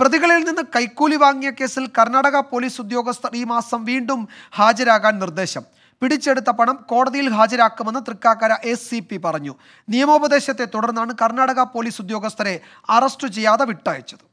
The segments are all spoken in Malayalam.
പ്രതികളിൽ നിന്ന് കൈക്കൂലി വാങ്ങിയ കേസിൽ കർണാടക പോലീസ് ഉദ്യോഗസ്ഥർ ഈ മാസം വീണ്ടും ഹാജരാകാൻ നിർദ്ദേശം പിടിച്ചെടുത്ത പണം കോടതിയിൽ ഹാജരാക്കുമെന്ന് തൃക്കാക്കര എസ് സി പി പറഞ്ഞു നിയമോപദേശത്തെ തുടർന്നാണ് കർണാടക പോലീസ് ഉദ്യോഗസ്ഥരെ അറസ്റ്റ് ചെയ്യാതെ വിട്ടയച്ചത്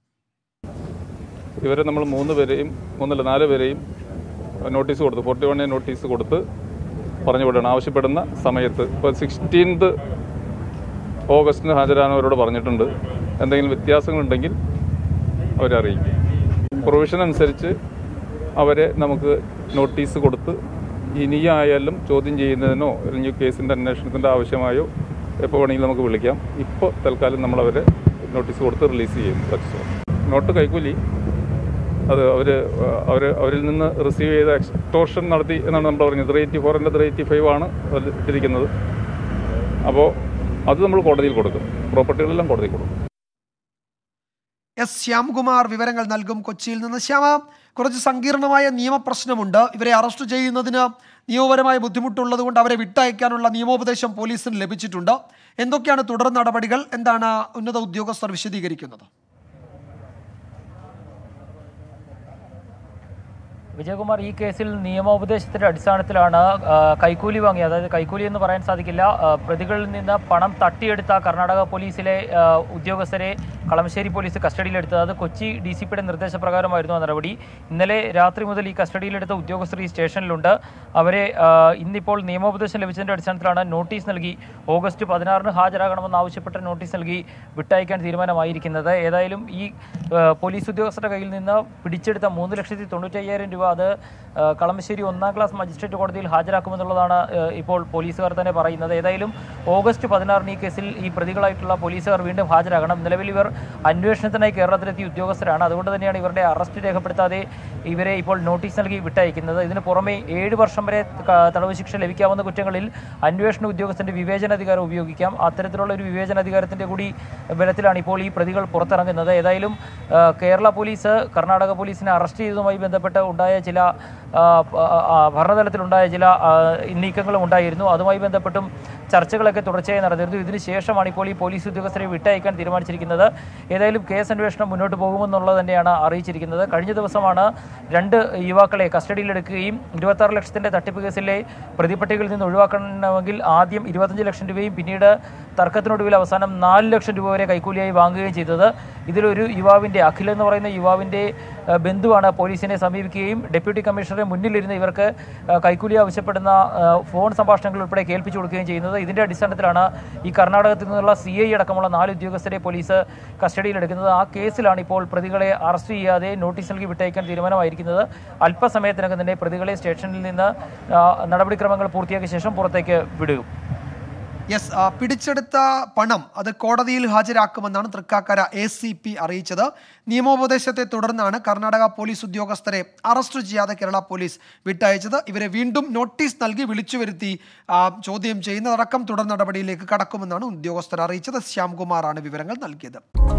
ഇവരെ നമ്മൾ മൂന്ന് പേരെയും മൂന്നല്ല നാല് പേരെയും നോട്ടീസ് കൊടുത്തു ഫോർട്ടി വൺ നോട്ടീസ് കൊടുത്ത് പറഞ്ഞു വിടണം ആവശ്യപ്പെടുന്ന സമയത്ത് ഇപ്പോൾ സിക്സ്റ്റീൻത് ഓഗസ്റ്റിന് ഹാജരാനവരോട് പറഞ്ഞിട്ടുണ്ട് എന്തെങ്കിലും വ്യത്യാസങ്ങളുണ്ടെങ്കിൽ അവരെ അറിയിക്കും പ്രൊവിഷൻ അനുസരിച്ച് അവരെ നമുക്ക് നോട്ടീസ് കൊടുത്ത് ഇനിയായാലും ചോദ്യം ചെയ്യുന്നതിനോ അല്ലെങ്കിൽ കേസിൻ്റെ അന്വേഷണത്തിൻ്റെ ആവശ്യമായോ എപ്പോൾ വേണമെങ്കിലും നമുക്ക് വിളിക്കാം ഇപ്പോൾ തൽക്കാലം നമ്മൾ അവരെ നോട്ടീസ് കൊടുത്ത് റിലീസ് ചെയ്യും സക്സസ് നോട്ട് കൈക്കൂലി അത് അവർ അവർ അവരിൽ നിന്ന് റിസീവ് ചെയ്ത എക്സ്റ്റോർഷൻ നടത്തി എന്നാണ് നമ്മൾ പറഞ്ഞത് ത്രീ എയ്റ്റി ഫോറിൻ്റെ ത്രീ എയ്റ്റി ഫൈവ് ആണ് അതിൽ ഇരിക്കുന്നത് അപ്പോൾ അത് നമ്മൾ കോടതിയിൽ കൊടുക്കും പ്രോപ്പർട്ടികളെല്ലാം കോടതിയിൽ കൊടുക്കും എസ് ശ്യാംകുമാർ വിവരങ്ങൾ നൽകും കൊച്ചിയിൽ നിന്ന് ശ്യാമ കുറച്ച് സങ്കീർണമായ നിയമപ്രശ്നമുണ്ട് ഇവരെ അറസ്റ്റ് ചെയ്യുന്നതിന് നിയമപരമായ ബുദ്ധിമുട്ടുള്ളത് കൊണ്ട് അവരെ വിട്ടയക്കാനുള്ള നിയമോപദേശം പോലീസിന് ലഭിച്ചിട്ടുണ്ട് എന്തൊക്കെയാണ് തുടർ നടപടികൾ എന്താണ് ഉന്നത ഉദ്യോഗസ്ഥർ വിശദീകരിക്കുന്നത് വിജയകുമാർ ഈ കേസിൽ നിയമോപദേശത്തിന്റെ അടിസ്ഥാനത്തിലാണ് ആ, കൈക്കൂലി വാങ്ങി അതായത് കൈക്കൂലി എന്ന് പറയാൻ സാധിക്കില്ല ആ, പ്രതികളിൽ നിന്ന് പണം തട്ടിയെടുത്ത കർണാടക പോലീസിലെ ആ, ഉദ്യോഗസ്ഥരെ കളമശ്ശേരി പോലീസ് കസ്റ്റഡിയിലെടുത്തത് അത് കൊച്ചി ഡി സി പിയുടെ നിർദ്ദേശപ്രകാരമായിരുന്നു ആ നടപടി ഇന്നലെ രാത്രി മുതൽ ഈ കസ്റ്റഡിയിലെടുത്ത ഉദ്യോഗസ്ഥർ ഈ സ്റ്റേഷനിലുണ്ട് അവരെ ആ, ഇന്നിപ്പോൾ നിയമോപദേശം ലഭിച്ചതിന്റെ അടിസ്ഥാനത്തിലാണ് നോട്ടീസ് നൽകി ഓഗസ്റ്റ് പതിനാറിന് ഹാജരാകണമെന്ന് ആവശ്യപ്പെട്ട നോട്ടീസ് നൽകി വിട്ടയക്കാൻ തീരുമാനമായിരിക്കുന്നത് ഏതായാലും ഈ ആ, പോലീസ് ഉദ്യോഗസ്ഥരുടെ കയ്യിൽ നിന്ന് പിടിച്ചെടുത്ത മൂന്ന് ലക്ഷത്തി തൊണ്ണൂറ്റി അയ്യായിരം രൂപ അത് ആ, കളമശ്ശേരി ഒന്നാം ക്ലാസ് മജിസ്ട്രേറ്റ് കോടതിയിൽ ഹാജരാക്കുമെന്നുള്ളതാണ് ആ, ഇപ്പോൾ പോലീസുകാർ തന്നെ പറയുന്നത് ഏതായാലും ഓഗസ്റ്റ് പതിനാറിന് ഈ കേസിൽ ഈ പ്രതികളായിട്ടുള്ള പോലീസുകാർ വീണ്ടും ഹാജരാകണം നിലവിൽ ഇവർ അന്വേഷണത്തിനായി കേരളത്തിലെത്തിയ ഉദ്യോഗസ്ഥരാണ് അതുകൊണ്ട് തന്നെയാണ് ഇവരുടെ അറസ്റ്റ് രേഖപ്പെടുത്താതെ ഇവരെ ഇപ്പോൾ നോട്ടീസ് നൽകി വിട്ടയക്കുന്നത് ഇതിന് പുറമെ ഏഴ് വർഷം വരെ ക- തടവ് ശിക്ഷ ലഭിക്കാവുന്ന കുറ്റങ്ങളിൽ അന്വേഷണ ഉദ്യോഗസ്ഥന്റെ വിവേചനാധികാരം ഉപയോഗിക്കാം അത്തരത്തിലുള്ള ഒരു വിവേചനാധികാരത്തിന്റെ കൂടി ബലത്തിലാണ് ഇപ്പോൾ ഈ പ്രതികൾ പുറത്തിറങ്ങുന്നത് ഏതായാലും ആ, കേരള പോലീസ് കർണാടക പോലീസിനെ അറസ്റ്റ് ചെയ്തതുമായി ബന്ധപ്പെട്ട് ഉണ്ടായ ചില ആ, ആ, ഭരണതലത്തിലുണ്ടായ ചില ആ, നീക്കങ്ങളും ഉണ്ടായിരുന്നു അതുമായി ബന്ധപ്പെട്ടും ചർച്ചകളൊക്കെ തുടർച്ചയായി നടന്നിരുന്നു ഇതിന് ശേഷമാണ് ഇപ്പോൾ ഈ പോലീസ് ഉദ്യോഗസ്ഥരെ വിട്ടയക്കാൻ തീരുമാനിച്ചിരിക്കുന്നത് ഏതായാലും കേസ് അന്വേഷണം മുന്നോട്ട് പോകുമെന്നുള്ളത് തന്നെയാണ് അറിയിച്ചിരിക്കുന്നത് കഴിഞ്ഞ ദിവസമാണ് രണ്ട് യുവാക്കളെ കസ്റ്റഡിയിലെടുക്കുകയും ഇരുപത്താറ് ലക്ഷത്തിന്റെ തട്ടിപ്പ് കേസിലെ പ്രതിപട്ടികയിൽ നിന്ന് ഒഴിവാക്കണമെങ്കിൽ ആദ്യം ഇരുപത്തഞ്ച് ലക്ഷം രൂപയും പിന്നീട് തർക്കത്തിനൊടുവിൽ അവസാനം നാല് ലക്ഷം രൂപ വരെ കൈക്കൂലിയായി വാങ്ങുകയും ചെയ്തത് ഇതിലൊരു യുവാവിന്റെ അഖിൽ എന്ന് പറയുന്ന യുവാവിന്റെ ആ, ബന്ധുവാണ് പോലീസിനെ സമീപിക്കുകയും ഡെപ്യൂട്ടി കമ്മീഷണറെ മുന്നിലിരുന്ന് ഇവർക്ക് ആ, കൈക്കൂലി ആവശ്യപ്പെടുന്ന ആ, ഫോൺ സംഭാഷണങ്ങൾ ഉൾപ്പെടെ കേൾപ്പിച്ചു കൊടുക്കുകയും ചെയ്യുന്നത് ഇതിന്റെ അടിസ്ഥാനത്തിലാണ് ഈ കർണാടകത്തിൽ നിന്നുള്ള സി ഐ അടക്കമുള്ള നാല് ഉദ്യോഗസ്ഥരെ പോലീസ് കസ്റ്റഡിയിലെടുക്കുന്നത് ആ കേസിലാണ് ഇപ്പോൾ പ്രതികളെ അറസ്റ്റ് ചെയ്യാതെ നോട്ടീസ് നൽകി വിട്ടയക്കാൻ തീരുമാനമായിരിക്കുന്നത് അല്പസമയത്തിനകം തന്നെ പ്രതികളെ സ്റ്റേഷനിൽ നിന്ന് ആ, നടപടിക്രമങ്ങൾ പൂർത്തിയാക്കിയ ശേഷം പുറത്തേക്ക് വിടും യെസ് ആ, പിടിച്ചെടുത്ത പണം അത് കോടതിയിൽ ഹാജരാക്കുമെന്നാണ് തൃക്കാക്കര എ സി പി അറിയിച്ചത് നിയമോപദേശത്തെ തുടർന്നാണ് കർണാടക പോലീസ് ഉദ്യോഗസ്ഥരെ അറസ്റ്റ് ചെയ്യാതെ കേരള പോലീസ് വിട്ടയച്ചത് ഇവരെ വീണ്ടും നോട്ടീസ് നൽകി വിളിച്ചു വരുത്തി ആ, ചോദ്യം ചെയ്യുന്നതടക്കം തുടർ നടപടിയിലേക്ക് കടക്കുമെന്നാണ് ഉദ്യോഗസ്ഥർ അറിയിച്ചത് ശ്യാംകുമാറാണ് വിവരങ്ങൾ നൽകിയത്